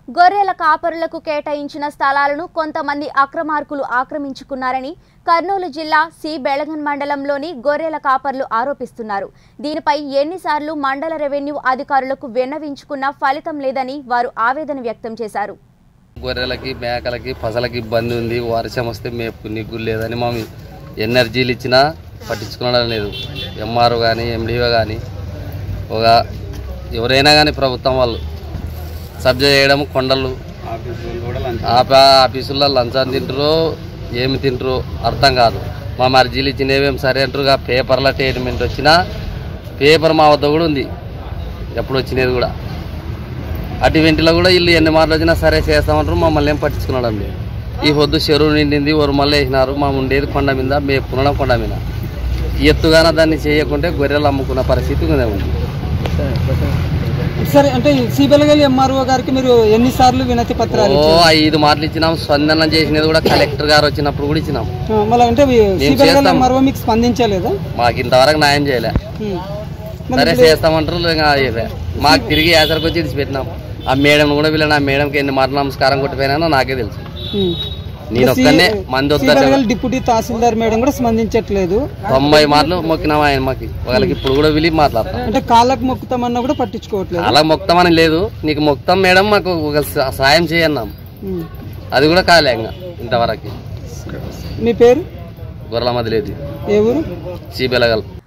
గొర్రెల కాపరులకు కేటాయించిన స్థలాలను కొంతమంది అక్రమార్కులు ఆక్రమించుకున్నారని కర్నూలు జిల్లా సి బెళగన్ మండలంలోని గొర్రెల కాపర్లు ఆరోపిస్తున్నారు దీనిపై ఎన్నిసార్లు మండల రెవెన్యూ అధికారులకు విన్నవించుకున్నా ఫలితం లేదని వారు ఆవేదన వ్యక్తం చేశారు గొర్రెలకి మేకలకి పసలకి ఇబ్బంది ఉంది వర్షం వస్తే మేపు నీకు లేదని మా ఎనర్జీలు ఇచ్చినా పట్టించుకోవడం లేదు ఎంఆర్ఓ కానీ ఎండిఓ కానీ ఒక ఎవరైనా కానీ ప్రభుత్వం వాళ్ళు సబ్జా చేయడం కొండలు ఆప- ఆఫీసుల్లో లంచం తింటారో ఏమి తింటారో అర్థం కాదు మా మర్జీలు ఇచ్చినవేం సరే అంటారు పేపర్ల స్టేట్మెంట్ వచ్చినా పేపర్ మా వద్ద కూడా ఉంది ఎప్పుడు వచ్చినది కూడా అటువంటిలో కూడా వీళ్ళు ఎన్ని మార్లు వచ్చినా సరే చేస్తామంటారు మమ్మల్ని ఏం పట్టించుకున్నాడు లేదు ఈ పొద్దు చెరువు నిండింది మళ్ళీ వేసినారు మా ఉండేది కొండ మీద మేపుకునడం కొండ మీద ఎత్తుగాన దాన్ని చేయకుంటే గొర్రెలు అమ్ముకున్న పరిస్థితి కూడా ఉంది సరే అంటే సిబిఎల్గల్ ఎంఆర్ఓ గారికి మీరు ఎన్నిసార్లు వినతి పత్రాలు ఓ ఐదు మార్లు ఇచ్చినాం స్పందన చేసినది కూడా కలెక్టర్ గారు వచ్చినప్పుడు కూడా ఇచ్చినాం ఆ, మళ్ళీ అంటే సిబిఎల్గల్ చేస్తాం. ఎంఆర్ఓ మీకు స్పందించలేదా మాకు ఇంతవరకు న్యాయం చేయలే ఉమ్. సరే చేస్తామంటారు ఇంకా చేయలే. మాకు తిరిగి ఏసరికి వచ్చి ఇడిచి పెట్టినాం ఆ మేడం కూడా వీళ్ళని ఆ మేడంకి ఎన్ని మార్లు నమస్కారం కొట్టిపోయినా నాకే తెలుసు ఉమ్. నేను ఒక్కనే మంది వద్దంటే సిబిఎల్గల్ డిప్యూటీ తహసీల్దార్ మేడం కూడా స్పందించట్లేదు తొంభై మార్లు మొక్కినాం ఆయన మాకి వాళ్ళకి ఇప్పుడు కూడా విలి మాట్లాడతాం అంటే కాళ్ళకు మొక్కుతామన్నా కూడా పట్టించుకోవట్లేదు అలా మొక్తామని లేదు నీకు మొక్తాం మేడం మాకు ఒక స- సాయం చేయన్నాం ఉమ్. అది కూడా కాలే ఇంకా ఇంతవరకు మీ పేరు గొర్రెల మదిలేదు ఏ ఊరు చీబెలగల్